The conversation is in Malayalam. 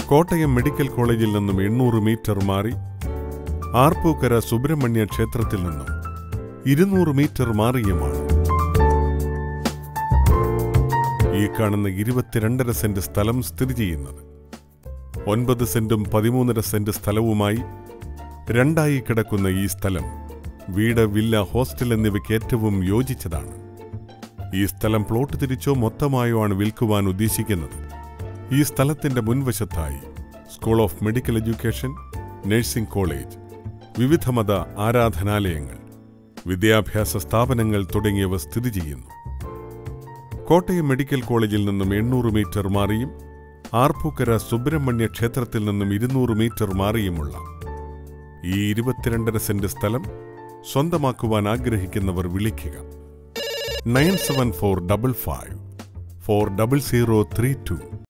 കോട്ടയം മെഡിക്കൽ കോളേജിൽ നിന്നും എണ്ണൂറ് മീറ്റർ മാറി ആർപ്പൂക്കര സുബ്രഹ്മണ്യ ക്ഷേത്രത്തിൽ നിന്നും ഇരുന്നൂറ് മീറ്റർ മാറിയുമാണ് ഈ കാണുന്ന ഇരുപത്തിരണ്ടര സെന്റ് സ്ഥലം സ്ഥിതി ചെയ്യുന്നത് ഒൻപത് സെന്റും പതിമൂന്നര സെന്റ് സ്ഥലവുമായി രണ്ടായി കിടക്കുന്ന ഈ സ്ഥലം വീട് വില്ല ഹോസ്റ്റൽ എന്നിവയ്ക്ക് ഏറ്റവും യോജിച്ചതാണ് ഈ സ്ഥലം പ്ലോട്ട് തിരിച്ചോ മൊത്തമായോ ആണ് വിൽക്കുവാൻ ഉദ്ദേശിക്കുന്നത് ഈ സ്ഥലത്തിന്റെ മുൻവശത്തായി school of medical education nursing college വിവിധ മത ആരാധനാലയങ്ങൾ വിദ്യാഭ്യാസ സ്ഥാപനങ്ങൾ തുടങ്ങിയവ സ്ഥിതി ചെയ്യുന്നു കോട്ടയം മെഡിക്കൽ കോളേജിൽ നിന്നും എണ്ണൂറ് മീറ്റർ മാറിയും ആർപ്പൂക്കര സുബ്രഹ്മണ്യ ക്ഷേത്രത്തിൽ നിന്നും ഇരുന്നൂറ് മീറ്റർ മാറിയുമുള്ള ഈ ഇരുപത്തിരണ്ടര സെന്റ് സ്ഥലം സ്വന്തമാക്കുവാൻ ആഗ്രഹിക്കുന്നവർ വിളിക്കുക nine seven four double five four double zero three to